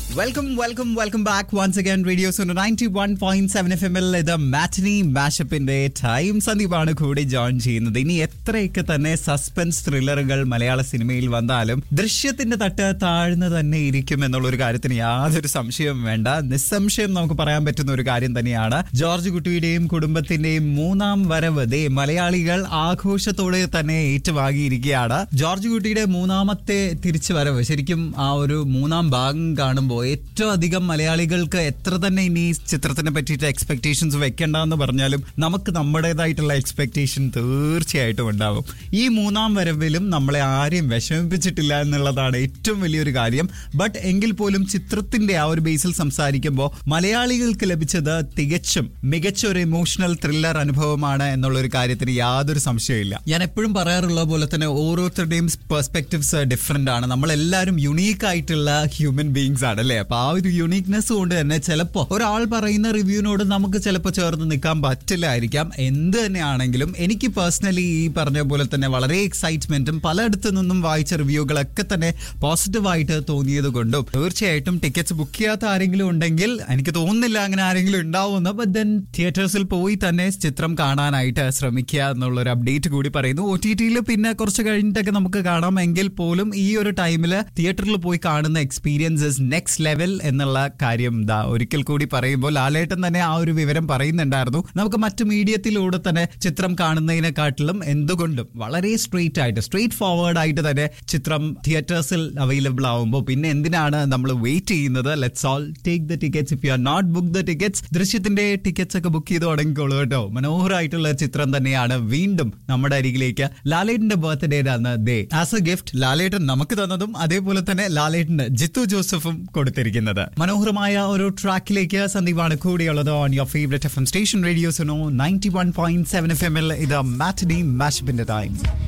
welcome welcome welcome back once again radio zone ninety one point seven F എമ്മിൽ ഇത് മാറ്റിനി മാഷപ്പിന്റെ time സന്ദീപാണ് കൂടി join ചെയ്യുന്നത് ഇനി എത്രയൊക്കെ തന്നെ സസ്പെൻസ് ത്രില്ലറുകൾ മലയാള സിനിമയിൽ വന്നാലും ദൃശ്യത്തിന്റെ തട്ട് താഴ്ന്നു തന്നെ ഇരിക്കും എന്നുള്ള ഒരു കാര്യത്തിന് യാതൊരു സംശയവും വേണ്ട നിസ്സംശയം നമുക്ക് പറയാൻ പറ്റുന്ന ഒരു കാര്യം തന്നെയാണ് ജോർജ് കുട്ടിയുടെയും കുടുംബത്തിന്റെയും മൂന്നാം വരവ് ദേ മലയാളികൾ ആഘോഷത്തോടെ തന്നെ ഏറ്റുവാങ്ങിയിരിക്കുകയാണ് ജോർജ് കുട്ടിയുടെ മൂന്നാമത്തെ തിരിച്ചു വരവ് ശരിക്കും ആ ഒരു മൂന്നാം ഭാഗം കാണുമ്പോൾ ഏറ്റവും അധികം മലയാളികൾക്ക് എത്ര തന്നെ ഇനി ഈ ചിത്രത്തിനെ പറ്റിയിട്ട് എക്സ്പെക്ടേഷൻസ് വെക്കണ്ടെന്ന് പറഞ്ഞാലും നമുക്ക് നമ്മുടേതായിട്ടുള്ള എക്സ്പെക്ടേഷൻ തീർച്ചയായിട്ടും ഉണ്ടാവും ഈ മൂന്നാം വരവിലും നമ്മളെ ആരെയും വിഷമിപ്പിച്ചിട്ടില്ല എന്നുള്ളതാണ് ഏറ്റവും വലിയൊരു കാര്യം ബട്ട് എങ്കിൽ പോലും ചിത്രത്തിന്റെ ആ ഒരു ബേസിൽ സംസാരിക്കുമ്പോൾ മലയാളികൾക്ക് ലഭിച്ചത് തികച്ചും മികച്ച ഒരു ഇമോഷണൽ ത്രില്ലർ അനുഭവമാണ് എന്നുള്ള ഒരു കാര്യത്തിന് യാതൊരു സംശയമില്ല ഞാൻ എപ്പോഴും പറയാറുള്ള പോലെ തന്നെ ഓരോരുത്തരുടെയും പെർസ്പെക്ടിവ്സ് ഡിഫറെന്റ് ആണ് നമ്മളെല്ലാവരും യുണീക്ക് ആയിട്ടുള്ള ഹ്യൂമൻ ബീങ്സ് ആണ് അല്ലേ അപ്പൊ ആ ഒരു യുണീക്നെസ് കൊണ്ട് തന്നെ ചിലപ്പോൾ ഒരാൾ പറയുന്ന റിവ്യൂവിനോട് നമുക്ക് ചിലപ്പോൾ ചേർന്ന് നിൽക്കാൻ പറ്റില്ലായിരിക്കാം എന്ത് തന്നെയാണെങ്കിലും എനിക്ക് പേഴ്സണലി ഈ പറഞ്ഞ പോലെ തന്നെ വളരെ എക്സൈറ്റ്മെന്റും പലയിടത്തു നിന്നും വായിച്ച റിവ്യൂകളൊക്കെ തന്നെ പോസിറ്റീവായിട്ട് തോന്നിയത് കൊണ്ടും തീർച്ചയായിട്ടും ടിക്കറ്റ്സ് ബുക്ക് ചെയ്യാത്ത ആരെങ്കിലും ഉണ്ടെങ്കിൽ എനിക്ക് തോന്നുന്നില്ല അങ്ങനെ ആരെങ്കിലും ഉണ്ടാവുമെന്ന് ബട്ട് ദെൻ തിയേറ്റേഴ്സിൽ പോയി തന്നെ ചിത്രം കാണാനായിട്ട് ശ്രമിക്കുക എന്നുള്ള ഒരു അപ്ഡേറ്റ് കൂടി പറയുന്നു ഒ ടി ടിയിൽ പിന്നെ കുറച്ച് കഴിഞ്ഞിട്ടൊക്കെ നമുക്ക് കാണാം എങ്കിൽ പോലും ഈ ഒരു ടൈമിൽ തിയേറ്ററിൽ പോയി കാണുന്ന എക്സ്പീരിയൻസസ് നെക്സ്റ്റ് ലെവൽ എന്നുള്ള കാര്യം ദാ ഒരിക്കൽ കൂടി പറയുമ്പോൾ ലാലേട്ടൻ തന്നെ ആ ഒരു വിവരം പറയുന്നുണ്ടായിരുന്നു നമുക്ക് മറ്റു മീഡിയത്തിലൂടെ തന്നെ ചിത്രം കാണുന്നതിനെക്കാട്ടിലും എന്തുകൊണ്ടും വളരെ സ്ട്രെയിറ്റ് ആയിട്ട് സ്ട്രെയിറ്റ് ഫോർവേഡ് ആയിട്ട് തന്നെ ചിത്രം തിയേറ്റേഴ്സിൽ അവൈലബിൾ ആവുമ്പോൾ പിന്നെ എന്തിനാണ് നമ്മൾ വെയിറ്റ് ചെയ്യുന്നത് let's all take the tickets if you are not book the tickets ദൃശ്യത്തിന്റെ ടിക്കറ്റ്സ് ഒക്കെ ബുക്ക് ചെയ്ത് തുടങ്ങിക്കോളൂ കേട്ടോ മനോഹരമായിട്ടുള്ള ചിത്രം തന്നെയാണ് വീണ്ടും നമ്മുടെ അരികിലേക്ക് ലാലേട്ടന്റെ ബർത്ത്ഡേ അന്ന് ദേ ആസ് എ ഗിഫ്റ്റ് ലാലേട്ടൻ നമുക്ക് തന്നതും അതേപോലെ തന്നെ ലാലേട്ടന് ജിത്തു ജോസഫും കൊടുത്തിരിക്കുന്നത് മനോഹരമായ ഒരു ട്രാക്കിലേക്ക് സന്ദീപാണ് കൂടിയുള്ളത് on your favourite F M station റേഡിയോസിനോ ninety one point seven F എമ്മിൽ ഇത് മാറ്റിനി മാഷപ്പിന്റെ ടൈം